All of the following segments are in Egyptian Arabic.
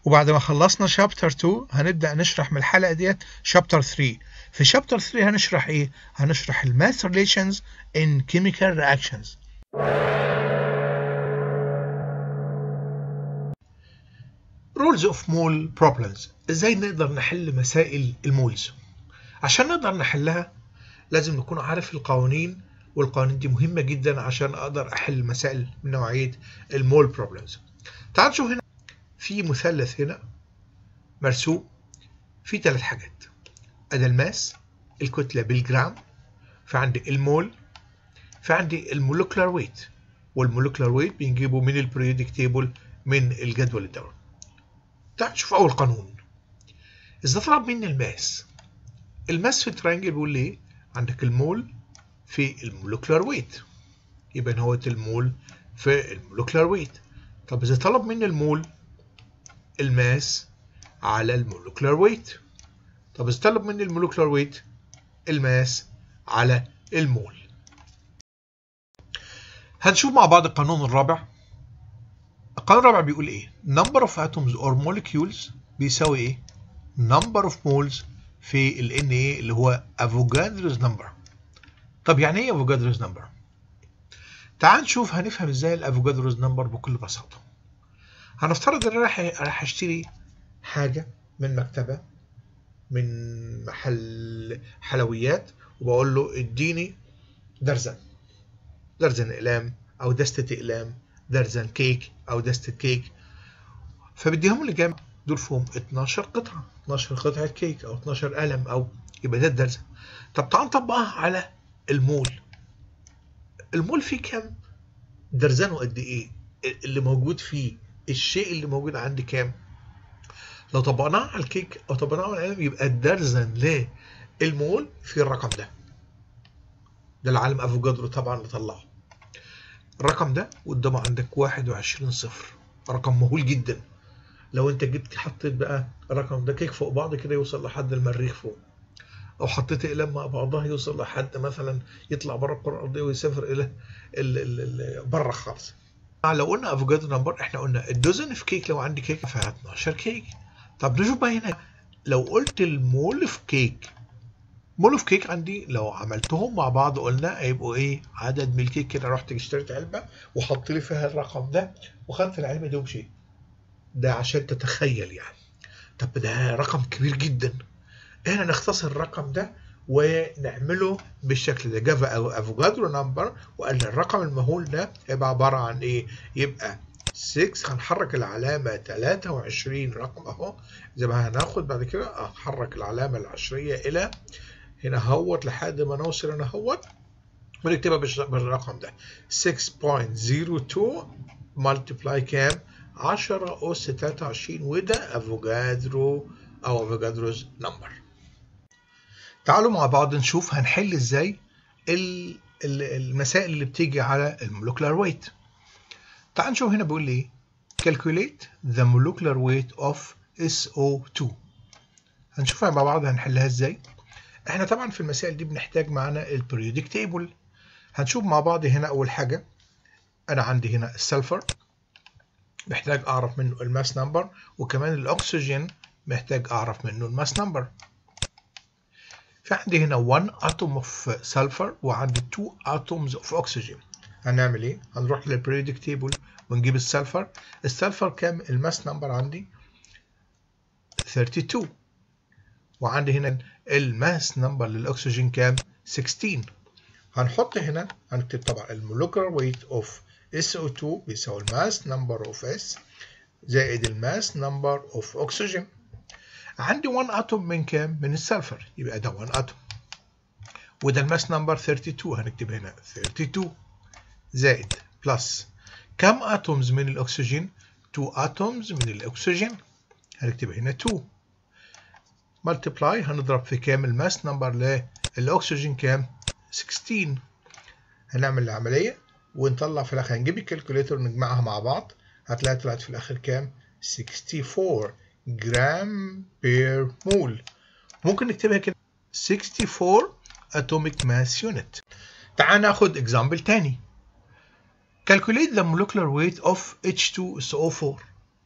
وبعد ما خلصنا شابتر 2 هنبدأ نشرح من الحلقة ديت شابتر 3 في شابتر 3 هنشرح ايه؟ هنشرح الماس relations in chemical reactions rules of mole problems ازاي نقدر نحل مسائل المولز عشان نقدر نحلها لازم نكون عارف القوانين والقوانين دي مهمة جدا عشان اقدر احل مسائل من نوعية المول بروبلمز تعال نشوف هنا في مثلث هنا مرسوم في ثلاث حاجات ادي الماس الكتلة بالجرام فعندي المول فعندي المولكولار ويت والمولكولار ويت بنجيبه من البريودك تيبل من الجدول الدوري تعال نشوف اول قانون اذا طلب مني الماس الماس في الترينجل بيقول لي عندك المول في المولكولار ويت يبقى هو المول في المولكولار ويت طب اذا طلب مني المول الماس على المولكولار ويت طب اذا طلب مني المولكولار ويت الماس على المول هنشوف مع بعض القانون الرابع القانون الرابع بيقول ايه number of atoms or molecules بيساوي ايه number of moles في ال Na اللي هو افوجادروز نمبر طب يعني ايه افوجادروز نمبر تعال نشوف هنفهم ازاي الافوجادروز نمبر بكل بساطه هنفترض ان انا راح اشتري حاجه من مكتبه من محل حلويات وبقول له اديني درزن درزن اقلام او دستة اقلام درزن كيك او دستة كيك فبديهم لي جامع دول فيهم 12 قطعة 12 قطعة كيك او 12 قلم او يبقى ده الدرزن طب تعال نطبقها على المول المول فيه كام درزنه قد ايه اللي موجود فيه الشيء اللي موجود عندي كام لو طبقناه على الكيك او طبقناه على القلم يبقى الدرزن للمول في الرقم ده ده العالم افوجادرو طبعا اللي طلعه الرقم ده قدامه عندك 21 صفر رقم مهول جدا لو انت جيت حطيت بقى الرقم ده كيك فوق بعض كده يوصل لحد المريخ فوق او حطيت اقلام مع بعضها يوصل لحد مثلا يطلع بره الكره الارضيه ويسافر الى ال ال ال بره خالص لو قلنا افوكادو نمبر احنا قلنا الدوزن في كيك لو عندي كيك فيها 12 كيك طب نشوف بقى هنا لو قلت المول في كيك مول اوف كيك عندي لو عملتهم مع بعض قلنا هيبقوا ايه عدد من الكيك كده رحت اشتريت علبه وحط لي فيها الرقم ده وخدت العلبه دي ومشيت ده عشان تتخيل يعني طب ده رقم كبير جدا احنا نختصر الرقم ده ونعمله بالشكل ده جافا او افوكادرو نمبر وقال لي الرقم المهول ده يبقى عباره عن ايه يبقى 6 هنحرك العلامة 23 رقم اهو زي ما هناخد بعد كده هنحرك العلامة العشرية إلى هنا هوت لحد ما نوصل هنا هوت ونكتبها بالرقم ده 6.02 ملتبلاي كام 10 أس 23 وده افوجادرو أو افوجادروز نمبر تعالوا مع بعض نشوف هنحل ازاي المسائل اللي بتيجي على المولكولار ويت تعال نشوف هنا بيقول لي calculate the molecular weight of SO2 هنشوفها مع بعض هنحلها ازاي احنا طبعا في المسائل دي بنحتاج معانا البريودك تيبل هنشوف مع بعض هنا اول حاجه انا عندي هنا السلفر محتاج اعرف منه الماس نمبر وكمان الاكسجين محتاج اعرف منه الماس نمبر فعندي هنا 1 اتوم اوف سلفر وعندي 2 اتومز اوف اكسجين هنعمل ايه هنروح للبريودك تيبل ونجيب السلفر السلفر كام الماس نمبر عندي 32 وعندي هنا الماس نمبر للاكسجين كام 16 هنحط هنا هنكتب طبعا المولكولار ويت اوف SO2 بيساوي الماس نمبر اوف S زائد الماس نمبر اوف اكسجين عندي 1 اتوم من كام من السلفر يبقى ده 1 اتوم وده الماس نمبر 32 هنكتب هنا 32 زائد بلس كم اتومز من الاكسجين 2 اتومز من الاكسجين هنكتب هنا 2 ملتبلاي هنضرب في كام الماس نمبر للاكسجين كام 16 هنعمل العمليه ونطلع في الاخر هنجيب الكالكوليتر ونجمعها مع بعض هتلاقي طلعت في الاخر كام 64 جرام بير مول ممكن نكتبها كده 64 atomic mass unit تعال ناخد example تاني calculate the molecular weight of H2SO4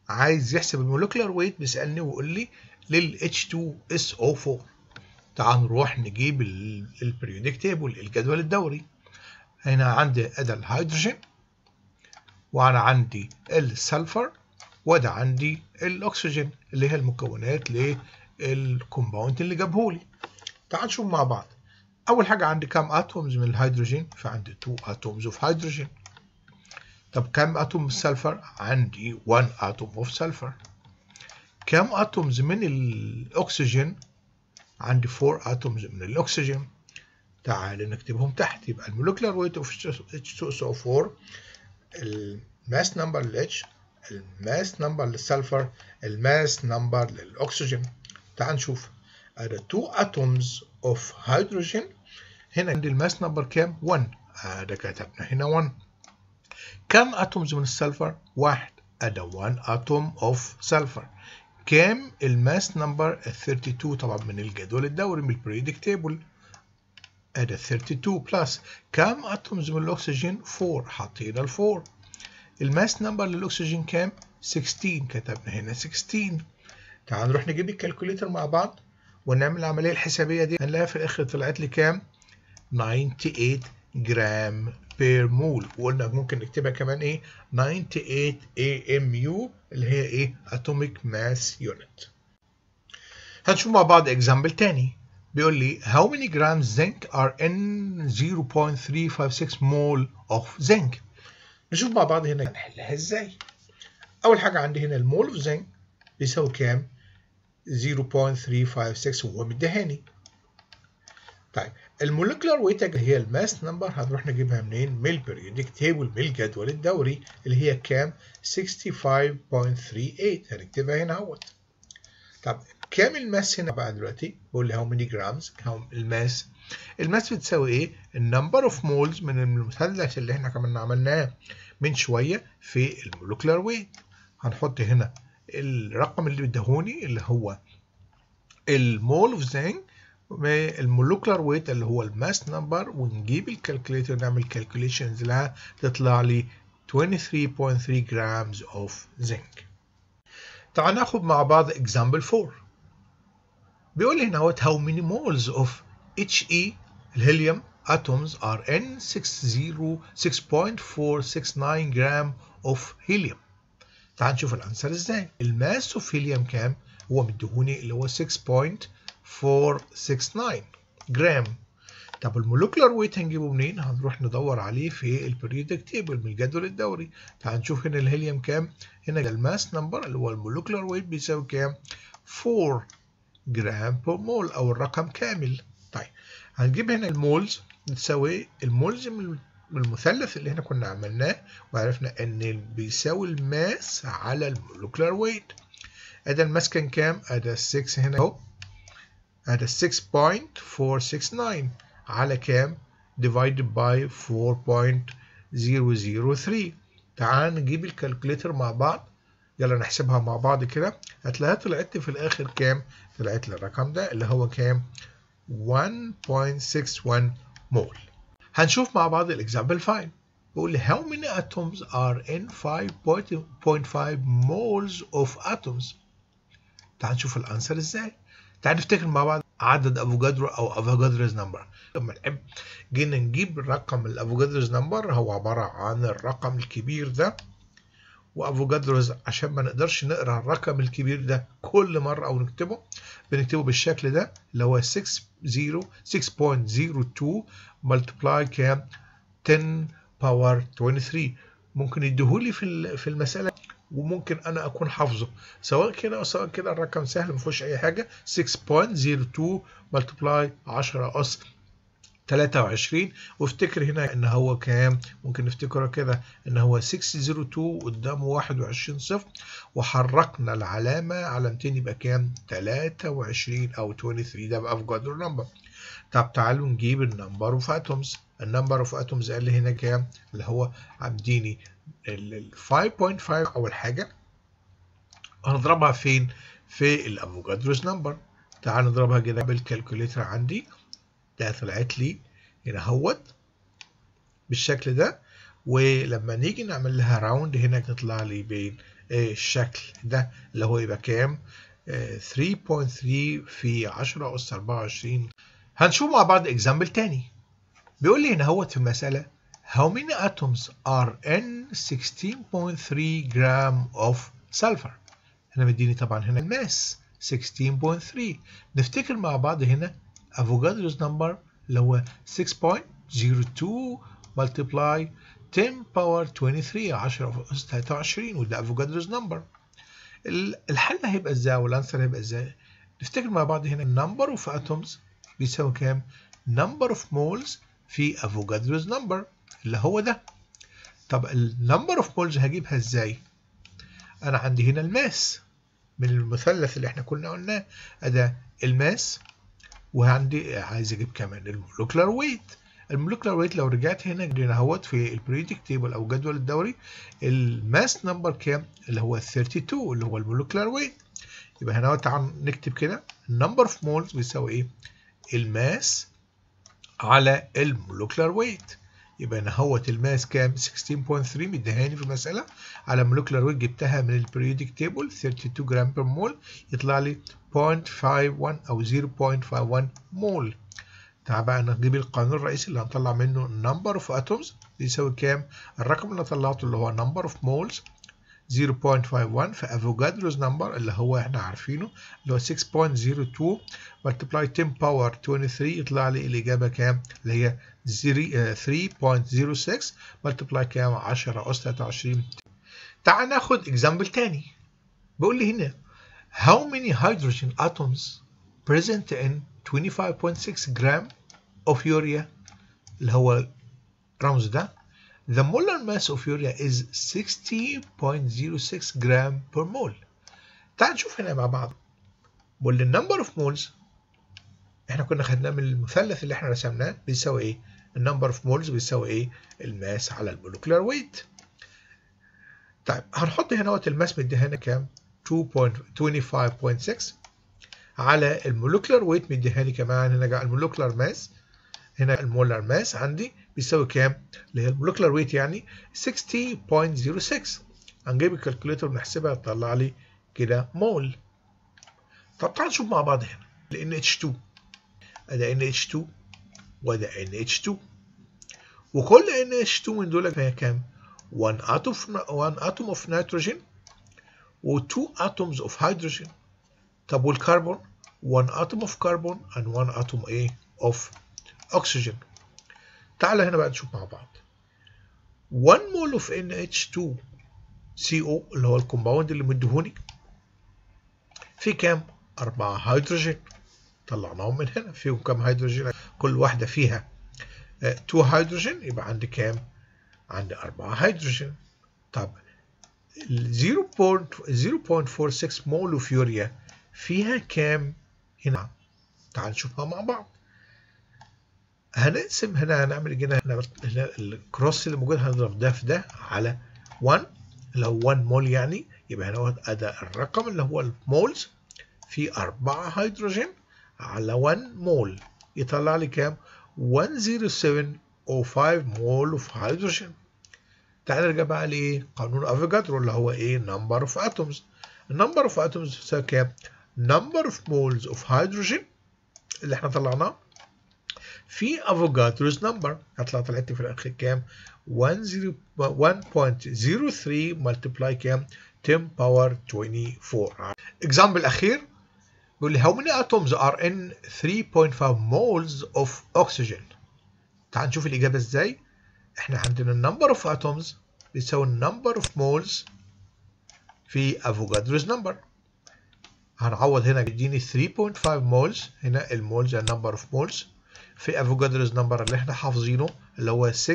عايز يحسب المولكيولار ويت بيسالني ويقول لي لل H2SO4 تعال نروح نجيب البريودك تيبل الجدول الدوري هنا عندي ادي الهيدروجين وانا عندي السلفر وده عندي الاكسجين اللي هي المكونات للكومباوند اللي جابهولي تعال نشوف مع بعض اول حاجه عندي كام اتومز من الهيدروجين فعندي 2 اتومز اوف هيدروجين طب كام اتوم من السلفر عندي 1 اتوم اوف سلفر كام اتومز من الاكسجين عندي 4 اتومز من الاكسجين تعال نكتبهم تحت يبقى المولكيولار ويت اوف H2SO4 الماس نمبر للاتش الماس نمبر للسلفر الماس نمبر للاكسجين تعال نشوف ادي 2 اتومز اوف هيدروجين هنا عندي الماس نمبر كام 1 ادي كتبنا هنا 1 كم اتومز من السلفر واحد ادي 1 اتوم اوف سلفر كام الماس نمبر 32 طبعا من الجدول الدوري من البريدك تيبل ادي 32 بلس كام اتومز من الاكسجين 4 حطينا ال 4 الماس نمبر للاكسجين كام 16 كتبنا هنا 16 تعال نروح نجيب الكالكوليتر مع بعض ونعمل العمليه الحسابيه دي هنلاقيها في الاخر طلعت لي كام 98 جرام بير مول وقلنا ممكن نكتبها كمان ايه 98 AMU اللي هي ايه atomic mass unit هنشوف مع بعض example تاني بيقول لي how many grams zinc are in 0.356 mole of zinc نشوف مع بعض هنا هنحلها ازاي اول حاجه عندي هنا المول اوف زنك بيساوي كام 0.356 وهو مديهاني طيب المولكيولار ويت هي الماس نمبر هنروح نجيبها منين من البريودك تيبل من الجدول الدوري اللي هي كام 65.38 هنكتبها هنا اهوت طب كام الماس هنا بقى دلوقتي بقول لي هاو ماني جرامز الماس الماس بتساوي ايه النمبر اوف مولز من المثلث اللي احنا كمان عملناه من شويه في المولكيولار ويت هنحط هنا الرقم اللي اداهوني اللي هو المول اوف زنك المولكيولار ويت اللي هو الماس نمبر ونجيب الكالكوليتر نعمل كالكوليشنز لها تطلع لي 23.3 جرامز اوف زنك تعال ناخد مع بعض example 4 بيقول لي هنا what how many moles of HE الهيليوم atoms are in 60 6.469 جرام of helium تعال نشوف الانسر ازاي الماس اوف هيليوم كام هو مديهوني اللي هو 6.469 جرام طب المولكيولار ويت هنجيبه منين هنروح ندور عليه في البريودك تيبل من الجدول الدوري تعال نشوف هنا الهيليوم كام هنا الماس نمبر اللي هو المولكيولار ويت بيساوي كام 4 جرام بر مول او الرقم كامل طيب هنجيب هنا المولز بتساوي المولز من المثلث اللي احنا كنا عملناه وعرفنا ان بيساوي الماس على المولكيولار ويت ادي الماس كان كام ادي 6 هنا اهو ادي 6.469 على كام divided by 4.003 تعال نجيب الكالكوليتر مع بعض يلا نحسبها مع بعض كده هتلاقيها طلعت في الاخر كام طلعت لي الرقم ده اللي هو كام 1.61 مول هنشوف مع بعض الاكزامبل 5 بيقول لي how many atoms are in 5.5 moles of atoms تعال نشوف الانسر ازاي تعال نفتكر مع بعض عدد افوجادرو او افوجادروز نمبر لما نحب جينا نجيب الرقم الافوجادروز نمبر هو عباره عن الرقم الكبير ده وافوجادروز عشان ما نقدرش نقرا الرقم الكبير ده كل مره او نكتبه بنكتبه بالشكل ده اللي هو 6 6.02 ملتبلاي كام 10 باور 23 ممكن يديهولي في في المساله وممكن انا اكون حافظه سواء كده او سواء كده الرقم سهل ما فيهوش اي حاجه 6.02 ملتبلاي 10 اس 23 وافتكر هنا ان هو كام ممكن نفتكره كده ان هو 602 قدامه 21 صفر وحركنا العلامه علامتين يبقى كام 23 او 23 ده بقى في جدول نمبر طب تعالوا نجيب النمبر اوف اتومز النمبر اوف اتومز قال لي هنا كام اللي هو عامديني ال 5.5 اول حاجه هنضربها فين في الافوجادروز نمبر تعال نضربها كده بالكالكوليتر عندي ده طلعت لي هنا اهوت بالشكل ده ولما نيجي نعمل لها راوند هنا تطلع لي بين الشكل ده اللي هو يبقى كام 3.3 في 10 أس 24 هنشوف مع بعض اكزامبل تاني بيقول لي هنا هوت في المسألة How many atoms are in 16.3 gram of sulfur هنا مديني طبعا هنا الماس 16.3 نفتكر مع بعض هنا افوجادروس نمبر اللي هو 6.02 multiply 10 باور 23 10 أس 23 وده افوجادروس نمبر الحل هيبقى ازاي والانسر هيبقى ازاي نفتكر مع بعض هنا number of atoms بيساوي كام number of moles في افوجادروس نمبر اللي هو ده طب النمبر اوف مولز هجيبها ازاي انا عندي هنا الماس من المثلث اللي احنا كنا قلناه ده الماس وعندي عايز اجيب كمان المولكولار ويت المولكولار ويت لو رجعت هنا هنا اهوت في البريدك تيبل او جدول الدوري الماس نمبر كام اللي هو 32 اللي هو المولكولار ويت يبقى هنا تعال نكتب كده النمبر اوف مولز بيساوي ايه الماس على المولكولار ويت يبقى انا هوت الماس كام 16.3 مديهاني في المساله على مولكولار ويت جبتها من البريودك تيبل 32 جرام بير مول يطلع لي 0.51 او 0.51 مول تعال بقى نجيب القانون الرئيسي اللي هنطلع منه number of atoms يساوي كام الرقم اللي طلعته اللي هو number of moles 0.51 في افوجادروز نمبر اللي هو احنا عارفينه اللي هو 6.02 multiply 10 باور 23 يطلع لي الاجابه كام اللي هي 3.06 multiply كام 10 اس 23 تعال ناخد اكزامبل تاني بيقول لي هنا how many hydrogen atoms present in 25.6 gram of urea اللي هو الرمز ده The molar mass of urea is 60.06 gram per mole. تعال نشوف هنا مع بعض. بقول ال number of moles احنا كنا خدناه من المثلث اللي احنا رسمناه بيساوي ايه؟ ال number of moles بيساوي ايه؟ الماس على المولكولار ويت. طيب هنحط هنا وقت الماس مديها هنا كام؟ 2.25.6 على المولكولار ويت مديها لي كمان هنا المولكولار ماس هنا المولار ماس عندي بيساوي كام؟ اللي هي المولكولار ويت يعني 60.06 هنجيب الكالكوليتر ونحسبها تطلع لي كده مول طب تعال نشوف مع بعض هنا ال NH2 ادي NH2 وده NH2 وكل NH2 من دول فيها كام؟ 1 atom 1 atom of nitrogen و 2 atoms of hydrogen طب والكربون 1 atom of carbon and 1 atom ايه of oxygen تعال هنا بقى نشوف مع بعض 1 mole of NH2CO اللي هو الكومباوند اللي مديهوني في كام؟ 4 هيدروجين طلعناهم من هنا فيهم كام هيدروجين؟ كل واحدة فيها 2 هيدروجين يبقى عندي كام؟ عندي 4 هيدروجين طب 0.46 مول اوف يوريا فيها كام هنا؟ تعال نشوفها مع بعض هنقسم هنا هنعمل هنا هنا الكروس اللي موجود هنضرب ده في ده على 1 اللي هو 1 مول يعني يبقى هنا ادى الرقم اللي هو المولز في 4 هيدروجين على 1 مول يطلع لي كام 107.05 مول اوف هيدروجين تعال نرجع بقى لايه قانون افوجادرو اللي هو ايه نمبر اوف اتومز النمبر اوف اتومز بتساوي كام نمبر اوف مولز اوف هيدروجين اللي احنا طلعناه في افوجادروز نمبر هطلع طلعت في الاخر كام 1.03 ملتبلاي كام 10 باور 24 اكزامبل اخير بيقول لي how many atoms are in 3.5 moles of oxygen تعال نشوف الاجابه ازاي احنا عندنا number of atoms بيساوي number of moles في افوجادروز نمبر هنعوض هنا بيديني 3.5 مولز هنا المولز number of moles في افوجادروز نمبر اللي احنا حافظينه اللي هو 6.02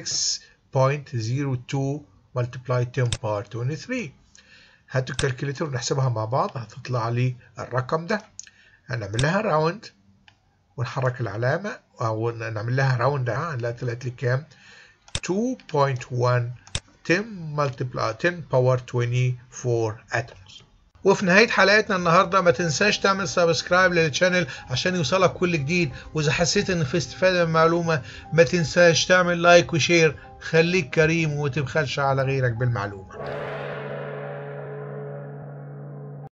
multiply 10 باور 23 هاتوا الكالكوليتر ونحسبها مع بعض هتطلع لي الرقم ده هنعمل لها راوند ونحرك العلامة أو نعمل لها راوند هنلاقي طلعت لي كام 2.1 10 multiply 10 باور 24 atoms وفي نهاية حلقتنا النهاردة ما تنساش تعمل سبسكرايب للشانل عشان يوصلك كل جديد وإذا حسيت إن في استفادة من المعلومة ما تنساش تعمل لايك وشير خليك كريم وما تبخلش على غيرك بالمعلومة